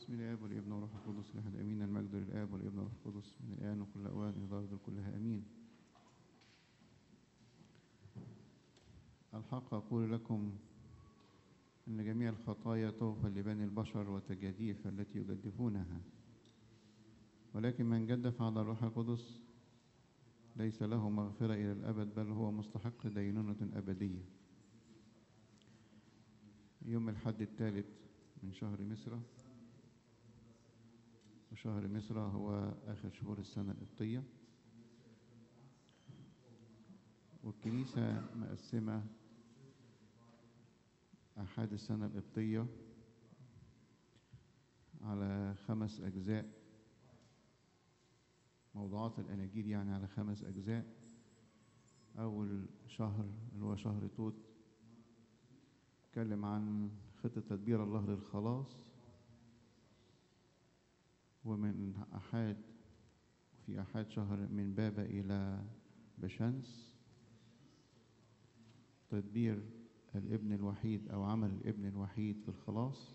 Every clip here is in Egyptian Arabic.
بسم الآب والابن والروح القدس الأحد أمين المجد للآب والابن والروح القدس من الآن وكل أوان إلى الأرض كلها أمين الحق أقول لكم أن جميع الخطايا توفى لبني البشر وتجاديف التي يجدفونها ولكن من جدف على الروح القدس ليس له مغفرة إلى الأبد بل هو مستحق دينونة أبدية يوم الحد الثالث من شهر مصر وشهر مصر هو آخر شهور السنة القبطية والكنيسة مقسمة أحد السنة القبطية على خمس أجزاء موضوعات الأناجيل يعني على خمس أجزاء أول شهر اللي هو شهر توت اتكلم عن خطة تدبير الله للخلاص ومن أحد في أحد شهر من بابا إلى بشمس تدبير الابن الوحيد أو عمل الابن الوحيد في الخلاص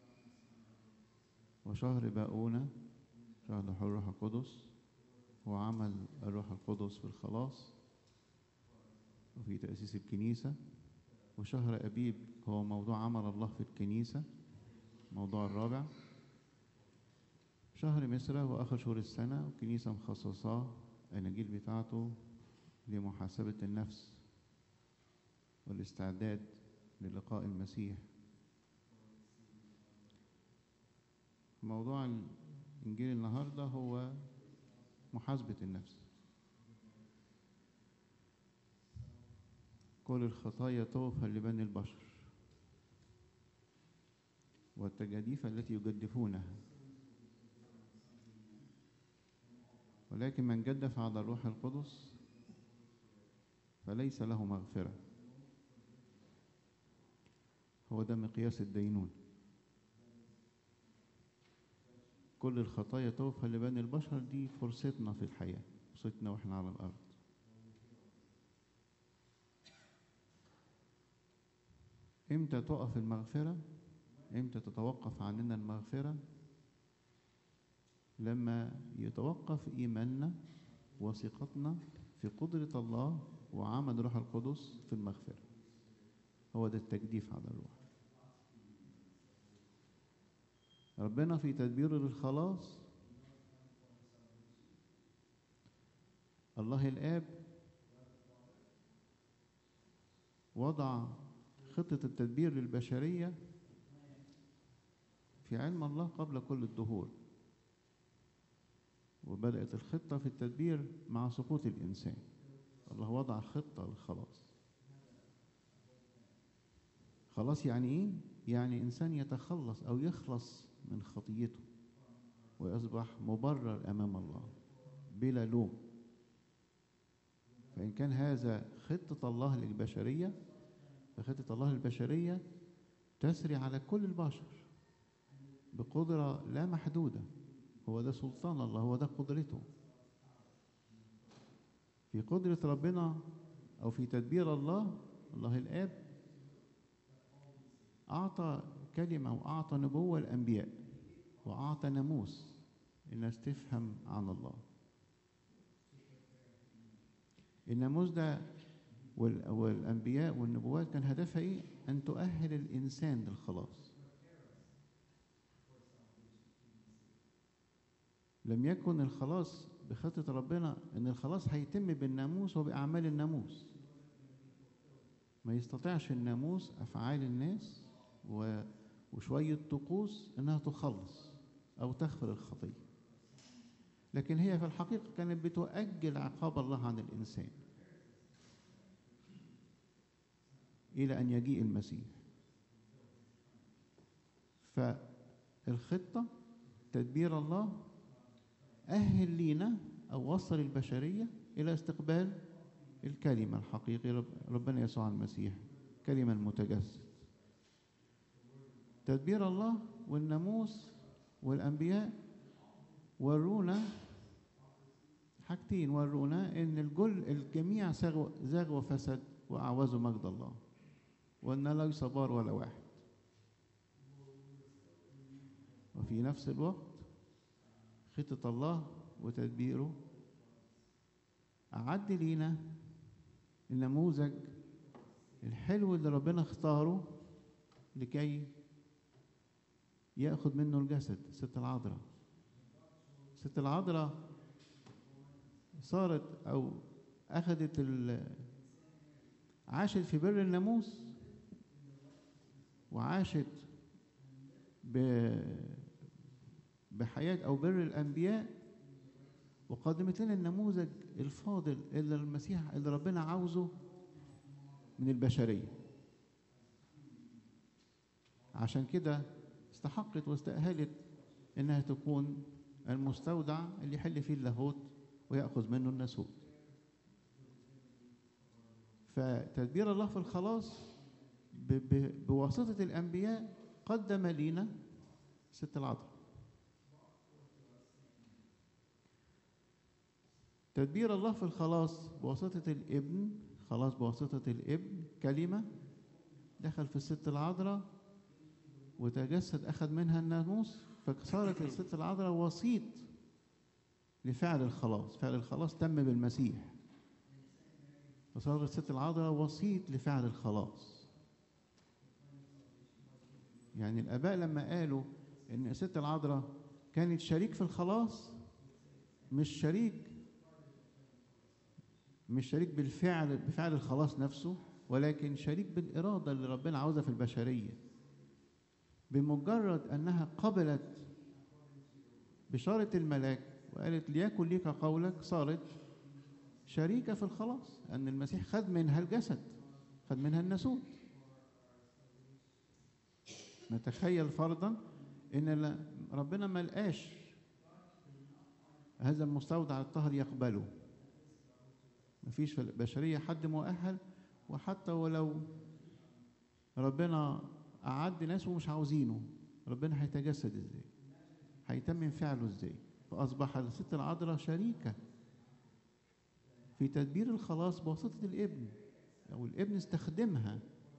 وشهر باؤونة شهر الروح القدس وعمل الروح القدس في الخلاص وفي تأسيس الكنيسة وشهر أبيب هو موضوع عمل الله في الكنيسة الموضوع الرابع شهر مصر هو آخر شهور السنة والكنيسة مخصصاه الأناجيل بتاعته لمحاسبة النفس والاستعداد للقاء المسيح موضوع إنجيل النهاردة هو محاسبة النفس كل الخطايا توفى لبني البشر والتجاديف التي يجدفونها ولكن من جدف على الروح القدس فليس له مغفرة هو ده مقياس الدينون كل الخطايا توفى لبني البشر دي فرصتنا في الحياة فرصتنا واحنا على الأرض امتى تقف المغفرة امتى تتوقف عننا المغفرة لما يتوقف إيماننا وثقتنا في قدرة الله وعمل روح القدس في المغفرة هو ده التجديف على الروح ربنا في تدبيره للخلاص الله الآب وضع خطة التدبير للبشرية في علم الله قبل كل الدهور وبدأت الخطة في التدبير مع سقوط الإنسان الله وضع خطة للخلاص خلاص يعني إيه؟ يعني إنسان يتخلص أو يخلص من خطيته ويصبح مبرر أمام الله بلا لوم فإن كان هذا خطة الله للبشرية فخطة الله للبشرية تسري على كل البشر بقدرة لا محدودة هو ده سلطان الله هو ده قدرته في قدرة ربنا أو في تدبير الله الله الآب أعطى كلمة وأعطى نبوة الأنبياء وأعطى ناموس الناس تفهم عن الله الناموس ده والأنبياء والنبوات كان هدفها إيه؟ أن تؤهل الإنسان للخلاص لم يكن الخلاص بخطة ربنا أن الخلاص هيتم بالناموس وبأعمال الناموس ما يستطيعش الناموس أفعال الناس وشوية طقوس أنها تخلص أو تغفر الخطية لكن هي في الحقيقة كانت بتؤجل عقاب الله عن الإنسان إلى أن يجيء المسيح فالخطة تدبير الله أهل لينا أو وصل البشرية إلى استقبال الكلمة الحقيقية ربنا يسوع المسيح كلمة المتجسد تدبير الله والناموس والأنبياء ورونا حاجتين ورونا ان الجل الجميع زاغ وفسد واعوزوا مجد الله وان ليس بار ولا واحد وفي نفس الوقت خطة الله وتدبيره أعد لينا النموذج الحلو اللي ربنا اختاره لكي ياخذ منه الجسد ست العذراء ست العذراء صارت او اخذت ال عاشت في بر الناموس وعاشت ب بحياة أو بر الأنبياء وقدمت لنا النموذج الفاضل اللي المسيح اللي ربنا عاوزه من البشرية عشان كده استحقت واستأهلت إنها تكون المستودع اللي يحل فيه اللاهوت ويأخذ منه الناسوت فتدبير الله في الخلاص ب ب بواسطة الأنبياء قدم لينا ست العذراء تدبير الله في الخلاص بواسطة الابن خلاص بواسطة الابن كلمة دخل في الست العذراء وتجسد أخذ منها الناموس فصارت الست العذراء وسيط لفعل الخلاص فعل الخلاص تم بالمسيح فصارت الست العذراء وسيط لفعل الخلاص يعني الآباء لما قالوا إن الست العذراء كانت شريك في الخلاص مش شريك مش شريك بالفعل بفعل الخلاص نفسه ولكن شريك بالإرادة اللي ربنا عاوزها في البشرية بمجرد أنها قبلت بشارة الملاك وقالت ليكن ليك قولك صارت شريكة في الخلاص أن المسيح خد منها الجسد خد منها الناسوت نتخيل فرضا ان ربنا ما لقاش هذا المستودع الطاهر يقبله مفيش في البشريه حد مؤهل وحتى ولو ربنا أعد ناس ومش عاوزينه ربنا هيتجسد ازاي هيتمم فعله ازاي فأصبح الست العذراء شريكة في تدبير الخلاص بواسطة الابن أو الابن استخدمها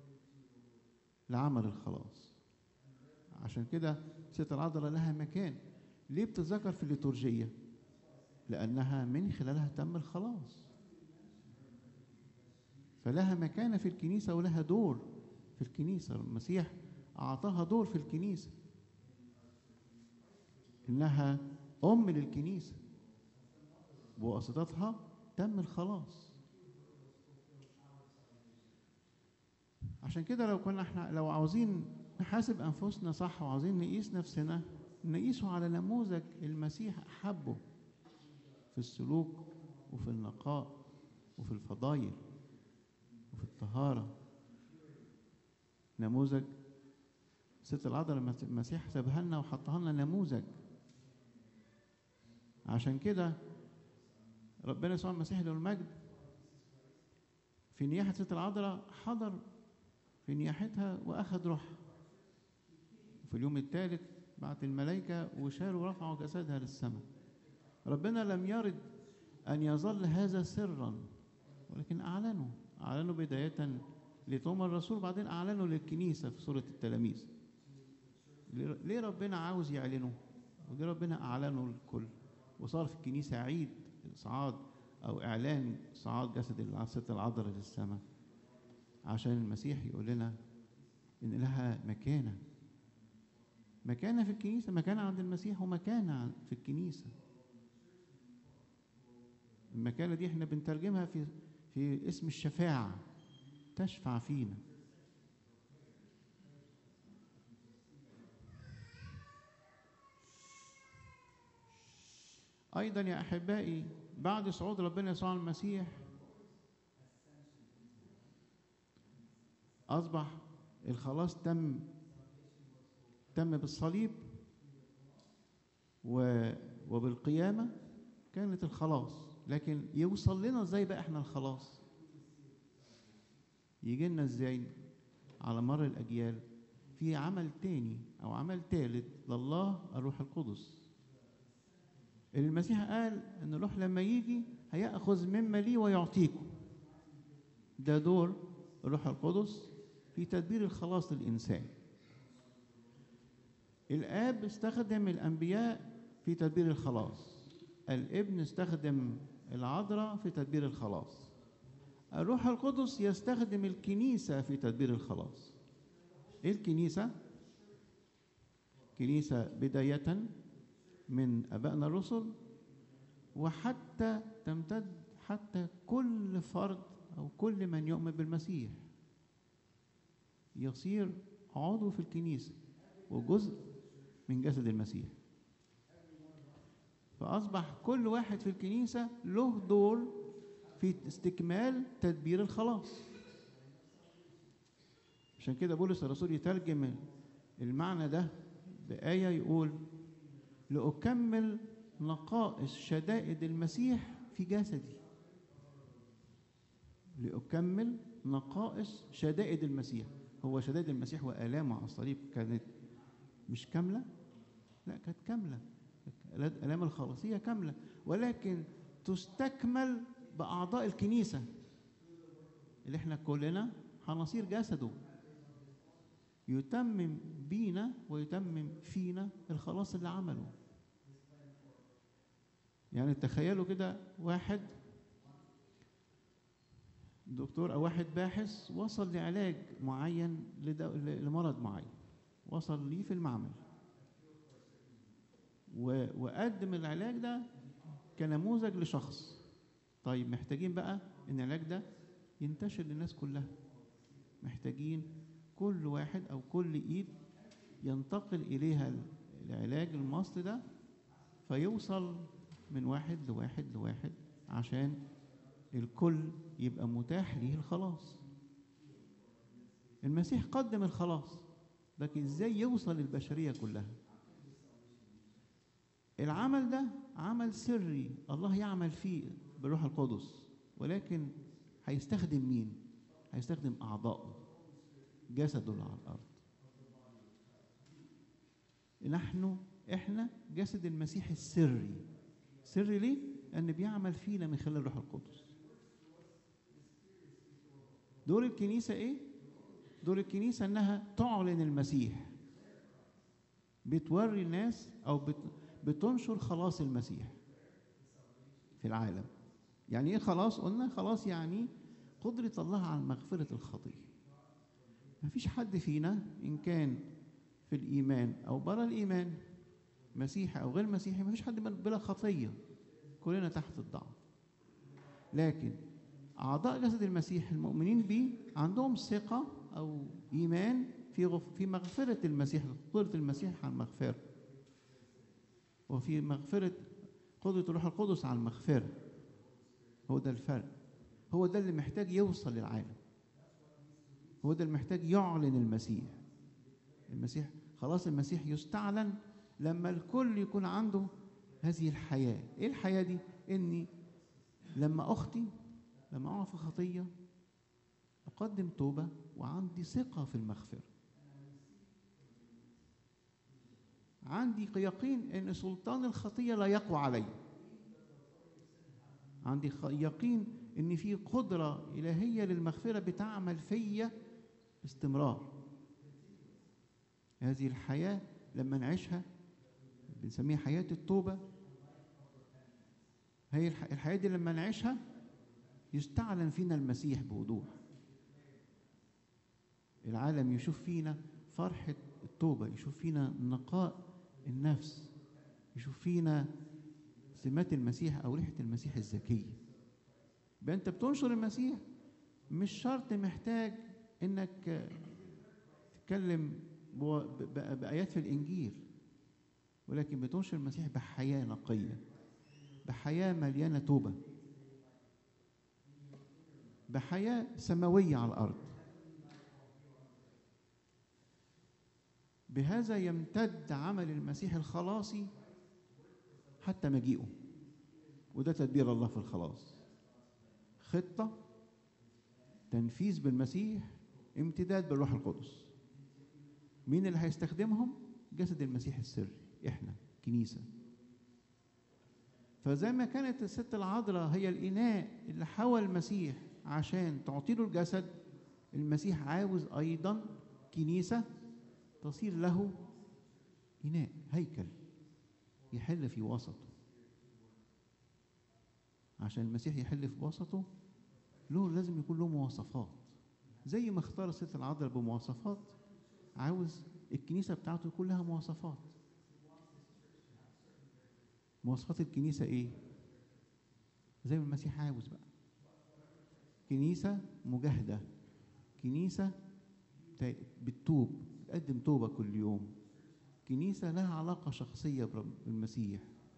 لعمل الخلاص عشان كده ست العذراء لها مكان ليه بتذكر في الليتورجية لأنها من خلالها تم الخلاص فلها مكانة في الكنيسة ولها دور في الكنيسة المسيح أعطاها دور في الكنيسة إنها أم للكنيسة بواسطتها تم الخلاص عشان كده لو كنا احنا لو عاوزين نحاسب أنفسنا صح وعاوزين نقيس نفسنا نقيسه على نموذج المسيح أحبه في السلوك وفي النقاء وفي الفضايل وفي الطهارة نموذج ست العذراء المسيح سابها لنا وحطها لنا نموذج عشان كده ربنا يسوع المسيح له المجد في نياحة ست العذراء حضر في نياحتها وأخذ روحها وفي اليوم الثالث بعت الملائكة وشالوا ورفعوا جسدها للسماء ربنا لم يرد أن يظل هذا سرا ولكن أعلنه أعلنه بداية لتوما الرسول بعدين أعلنه للكنيسة في سورة التلاميذ ليه ربنا عاوز يعلنه وليه ربنا أعلنه للكل وصار في الكنيسة عيد إصعاد أو إعلان صعاد جسد الست العذراء للسماء عشان المسيح يقول لنا إن لها مكانة مكانة في الكنيسة مكانة عند المسيح ومكانة في الكنيسة المكانة دي احنا بنترجمها في في اسم الشفاعة تشفع فينا أيضا يا أحبائي بعد صعود ربنا يسوع المسيح أصبح الخلاص تم تم بالصليب و وبالقيامة كانت الخلاص لكن يوصل لنا ازاي بقى احنا الخلاص يجي لنا ازاي على مر الاجيال في عمل تاني او عمل ثالث لله الروح القدس اللي المسيح قال ان الروح لما يجي هياخذ مما لي ويعطيكم ده دور الروح القدس في تدبير الخلاص للانسان الآب استخدم الأنبياء في تدبير الخلاص الابن استخدم العذراء في تدبير الخلاص الروح القدس يستخدم الكنيسة في تدبير الخلاص إيه الكنيسة؟ كنيسة بداية من أبائنا الرسل وحتى تمتد حتى كل فرد أو كل من يؤمن بالمسيح يصير عضو في الكنيسة وجزء من جسد المسيح فأصبح كل واحد في الكنيسة له دور في استكمال تدبير الخلاص عشان كده بولس الرسول يترجم المعنى ده بآية يقول لأكمل نقائص شدائد المسيح في جسدي لأكمل نقائص شدائد المسيح هو شدائد المسيح وآلامه على الصليب كانت مش كاملة لا كانت كاملة الآلام الخلاصية كاملة ولكن تستكمل بأعضاء الكنيسة اللي احنا كلنا هنصير جسده يتمم بينا ويتمم فينا الخلاص اللي عمله يعني تخيلوا كده واحد دكتور او واحد باحث وصل لعلاج معين لدو... لمرض معين وصل ليه في المعمل و... وقدم العلاج ده كنموذج لشخص طيب محتاجين بقى ان العلاج ده ينتشر للناس كلها محتاجين كل واحد او كل ايد ينتقل اليها العلاج المصري ده فيوصل من واحد لواحد لواحد عشان الكل يبقى متاح ليه الخلاص المسيح قدم الخلاص لكن ازاي يوصل للبشريه كلها العمل ده عمل سري الله يعمل فيه بالروح القدس ولكن هيستخدم مين هيستخدم اعضائه جسده اللي على الارض نحن احنا جسد المسيح السري سري ليه لان بيعمل فينا من خلال الروح القدس دور الكنيسه ايه دور الكنيسه انها تعلن المسيح بتوري الناس او بت بتنشر خلاص المسيح في العالم يعني ايه خلاص قلنا خلاص يعني قدرة الله على مغفرة الخطية مفيش حد فينا إن كان في الإيمان أو برا الإيمان مسيحي أو غير مسيحي مفيش حد بلا خطية كلنا تحت الضعف لكن أعضاء جسد المسيح المؤمنين به عندهم ثقة أو إيمان في غف في مغفرة المسيح قدرة المسيح على المغفرة وفي مغفرة قدرة الروح القدس على المغفرة هو ده الفرق هو ده اللي محتاج يوصل للعالم هو ده اللي محتاج يعلن المسيح المسيح خلاص المسيح يستعلن لما الكل يكون عنده هذه الحياة ايه الحياة دي اني لما اختي لما اقع في خطية اقدم توبة وعندي ثقة في المغفرة عندي يقين ان سلطان الخطية لا يقوى علي عندي يقين ان في قدرة الهية للمغفرة بتعمل فيا باستمرار هذه الحياة لما نعيشها بنسميها حياة التوبة هي الحياة دي لما نعيشها يستعلن فينا المسيح بوضوح العالم يشوف فينا فرحة التوبة يشوف فينا نقاء النفس يشوف فينا سمات المسيح أو ريحة المسيح الزكية يبقى أنت بتنشر المسيح مش شرط محتاج إنك تتكلم بآيات في الإنجيل ولكن بتنشر المسيح بحياة نقية بحياة مليانة توبة بحياة سماوية على الأرض بهذا يمتد عمل المسيح الخلاصي حتى مجيئه وده تدبير الله في الخلاص خطة تنفيذ بالمسيح امتداد بالروح القدس مين اللي هيستخدمهم جسد المسيح السري احنا كنيسة فزي ما كانت الست العذراء هي الإناء اللي حوى المسيح عشان تعطي له الجسد المسيح عاوز أيضا كنيسة تصير له إناء هيكل يحل في وسطه عشان المسيح يحل في وسطه له لازم يكون له مواصفات زي ما اختار الست العذراء بمواصفات عاوز الكنيسة بتاعته يكون لها مواصفات مواصفات الكنيسة ايه زي ما المسيح عاوز بقى كنيسة مجاهدة كنيسة بتتوب بتقدم توبة كل يوم كنيسة لها علاقة شخصية بالمسيح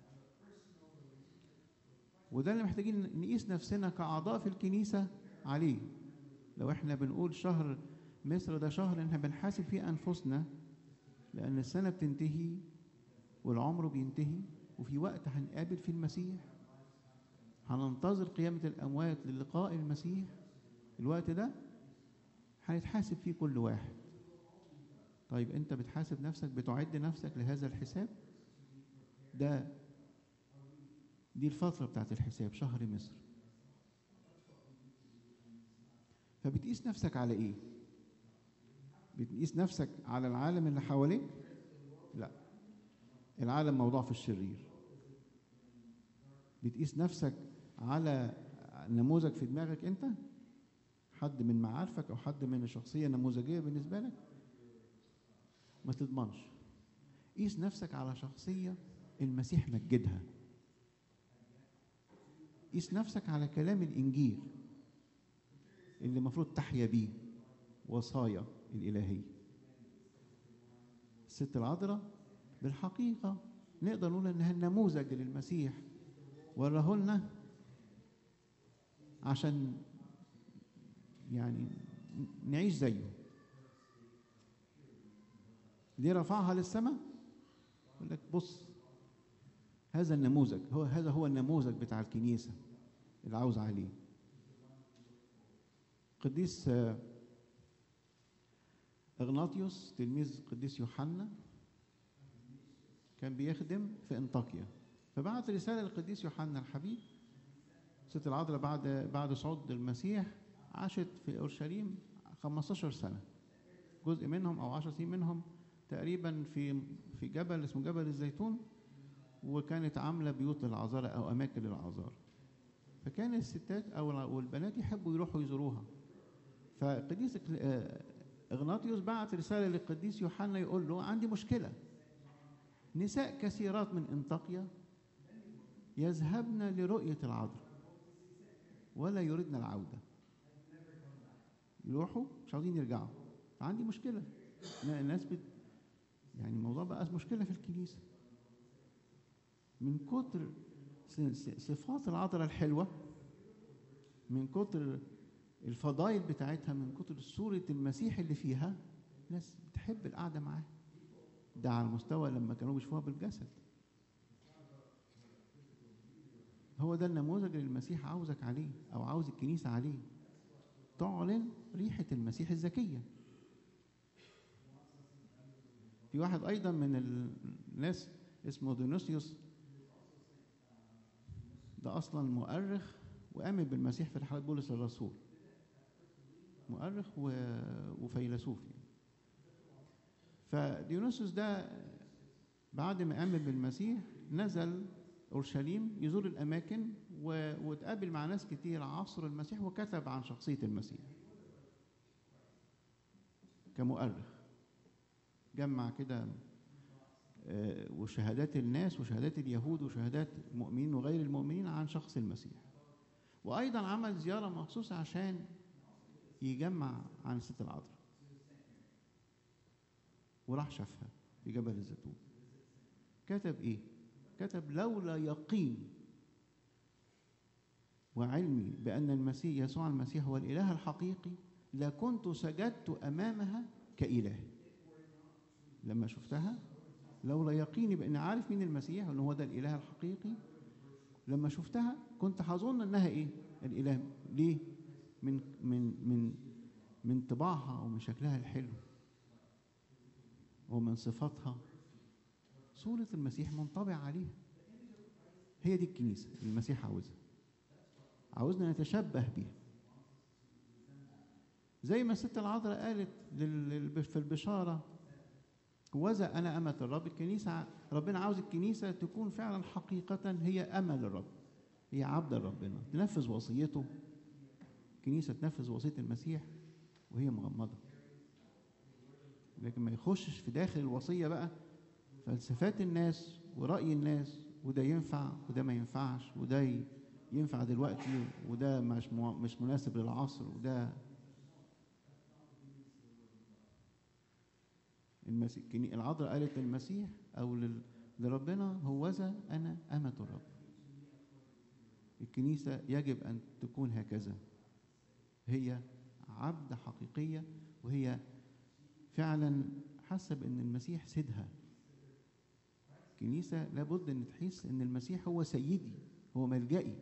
وده اللي محتاجين نقيس نفسنا كأعضاء في الكنيسة عليه لو احنا بنقول شهر مصر ده شهر احنا بنحاسب فيه أنفسنا لأن السنة بتنتهي والعمر بينتهي وفي وقت هنقابل فيه المسيح هننتظر قيامة الأموات للقاء المسيح الوقت ده هنتحاسب فيه كل واحد طيب أنت بتحاسب نفسك بتعد نفسك لهذا الحساب ده دي الفترة بتاعت الحساب شهر مصر فبتقيس نفسك على ايه بتقيس نفسك على العالم اللي حواليك لا العالم موضوع في الشرير بتقيس نفسك على نموذج في دماغك انت حد من معارفك او حد من الشخصيه نموذجيه بالنسبه لك ما تضمنش قيس نفسك على شخصيه المسيح مجدها قيس نفسك على كلام الانجيل اللي المفروض تحيا بيه وصايا الالهيه الست العذراء بالحقيقه نقدر نقول انها النموذج للمسيح وراه لنا عشان يعني نعيش زيه ليه رفعها للسماء يقول لك بص هذا النموذج هو هذا هو النموذج بتاع الكنيسه اللي عاوز عليه قديس اغناطيوس تلميذ قديس يوحنا كان بيخدم في انطاكيا فبعت رساله للقديس يوحنا الحبيب ست العذراء بعد بعد صعود المسيح عاشت في اورشليم 15 سنه جزء منهم او 10 سنين منهم تقريبا في في جبل اسمه جبل الزيتون وكانت عامله بيوت للعذارى او اماكن للعذارى فكان الستات او البنات يحبوا يروحوا يزوروها فقديس اغناطيوس بعت رساله للقديس يوحنا يقول له عندي مشكله نساء كثيرات من انطاكيا يذهبن لرؤيه العذراء ولا يردن العوده يروحوا مش عاوزين يرجعوا فعندي مشكله الناس بت يعني الموضوع بقى مشكله في الكنيسه من كتر صفات العذراء الحلوه من كتر الفضائل بتاعتها من كتر صورة المسيح اللي فيها ناس بتحب القعدة معاه ده على المستوى لما كانوا بيشوفوها بالجسد هو ده النموذج اللي المسيح عاوزك عليه أو عاوز الكنيسة عليه تعلن ريحة المسيح الزكية في واحد أيضا من الناس اسمه ديونيسيوس ده أصلا مؤرخ وآمن بالمسيح في رحلة بولس الرسول مؤرخ و... وفيلسوف يعني. فديونيسوس ده بعد ما آمن بالمسيح نزل أورشليم يزور الأماكن و... وتقابل مع ناس كتير عصر المسيح وكتب عن شخصية المسيح كمؤرخ جمع كده وشهادات الناس وشهادات اليهود وشهادات المؤمنين وغير المؤمنين عن شخص المسيح وأيضا عمل زيارة مخصوصة عشان يجمع عن الست العذراء وراح شافها في جبل الزيتون كتب ايه كتب لولا يقين وعلمي بان المسيح يسوع المسيح هو الاله الحقيقي لكنت سجدت امامها كاله لما شفتها لولا يقيني بان عارف مين المسيح وان هو ده الاله الحقيقي لما شفتها كنت هظن انها ايه الاله ليه من من من من طباعها ومن شكلها الحلو ومن صفاتها صورة المسيح منطبع عليها هي دي الكنيسة اللي المسيح عاوزها عاوزنا نتشبه بيها زي ما الست العذراء قالت في البشارة وذا انا امه الرب الكنيسه ربنا عاوز الكنيسه تكون فعلا حقيقه هي امل الرب هي عبد ربنا تنفذ وصيته الكنيسه تنفذ وصيه المسيح وهي مغمضه لكن ما يخشش في داخل الوصيه بقى فلسفات الناس ورأي الناس وده ينفع وده ما ينفعش وده ي- ينفع دلوقتي وده مش مو- مش مناسب للعصر وده المسيح كني- العذراء قالت للمسيح او لل- لربنا هوذا انا امة الرب الكنيسة يجب ان تكون هكذا هي عبد حقيقية وهي فعلا حاسة بان المسيح سيدها الكنيسة لابد ان تحس ان المسيح هو سيدي هو ملجئي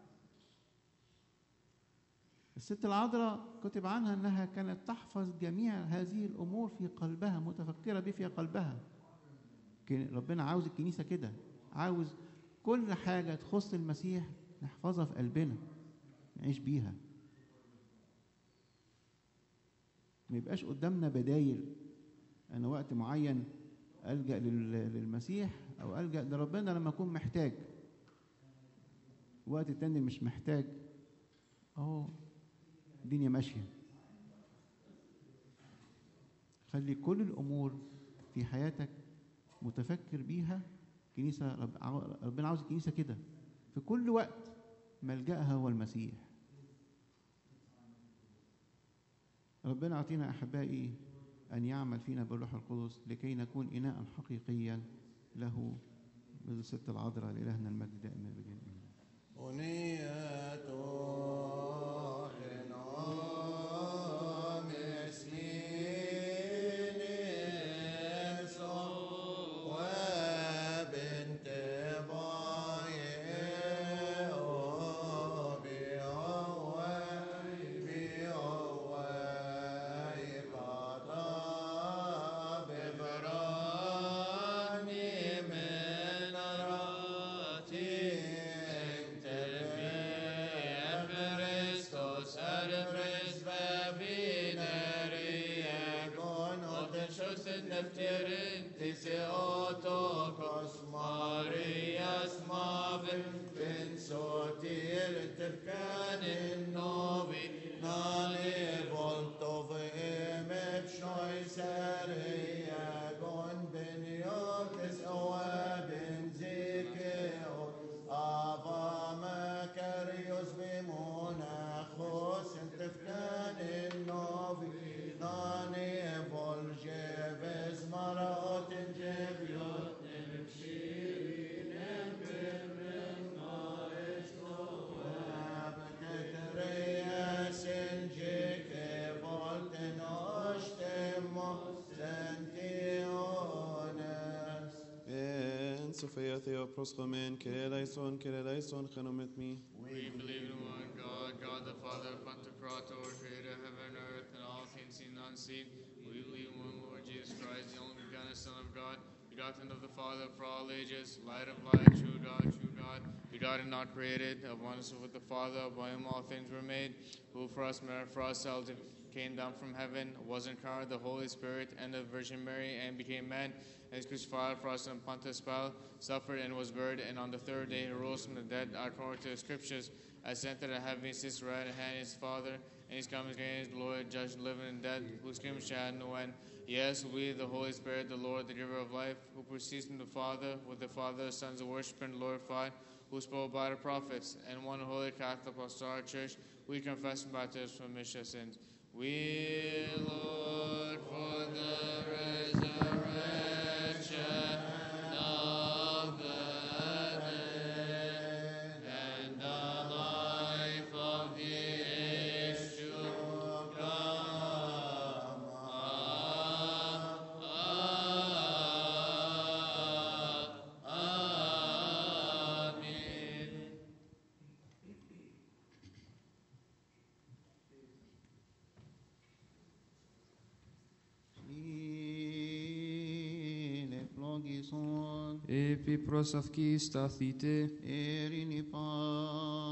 الست العذراء كتب عنها انها كانت تحفظ جميع هذه الامور في قلبها متفكره به في قلبها كان ربنا عاوز الكنيسه كده عاوز كل حاجه تخص المسيح نحفظها في قلبنا نعيش بيها ما يبقاش قدامنا بدايل انا وقت معين الجا لل- للمسيح او الجا لربنا لما اكون محتاج وقت التاني مش محتاج اهو الدنيا ماشيه خلي كل الامور في حياتك متفكر بيها كنيسه رب عاو- ربنا عاوز الكنيسه كده في كل وقت ملجأها هو المسيح ربنا يعطينا احبائي ان يعمل فينا بالروح القدس لكي نكون اناء حقيقيا له مثل الست العذراء لالهنا المجد دائما ابدا آمين. أنية حنام سنين يسوع وبنت بايع وبيعوي بيعوي قضى ببراني من راتي انت Christos arbres babineriagon otenshots nefterin tise otokos Marias mavin bin sotir tefkan novi nani voltov emet shoy seriagon ben yotes oabin zikeo Ava Makarios بمناخوس انتفكان النوبي ناني فولجيبز مرات جبيوت نمشيرين بمن نايش وابكتريا سنجيك فولت نوشتم سنتيونس En Sophia Theo Proschomen, Kereleison, Kereleison, Chenometmi. We believe in one God, God the Father, Pantocrator, creator of heaven and earth, and all things seen and unseen. We believe in one Lord Jesus Christ, the only begotten Son of God, begotten of the Father for all ages, light of light, true God, true God, begotten, not created, of oneness with the Father, by whom all things were made, who for us, merit for ourselves, came down from heaven, was incarnate, the Holy Spirit, and the Virgin Mary, and became man, and is crucified for us on Pontius Pilate, suffered and was buried, and on the third day he rose from the dead, according to the Scriptures, ascended to heaven, sits right at hand his Father, and he's coming again his glory, to judge the living and dead, whose kingdom shall have no end. Yes, we, the Holy Spirit, the Lord, the giver of life, who proceeds from the Father, with the Father, sons of worship and glorified, who spoke by the prophets, and one holy Catholic apostolic church, we confess and baptize for remission of sins. We, Lord, for the resurrection of the dead and the life of the age to come. Amen. Ine flogison, Επί προσαυκής σταθείτε, erinipa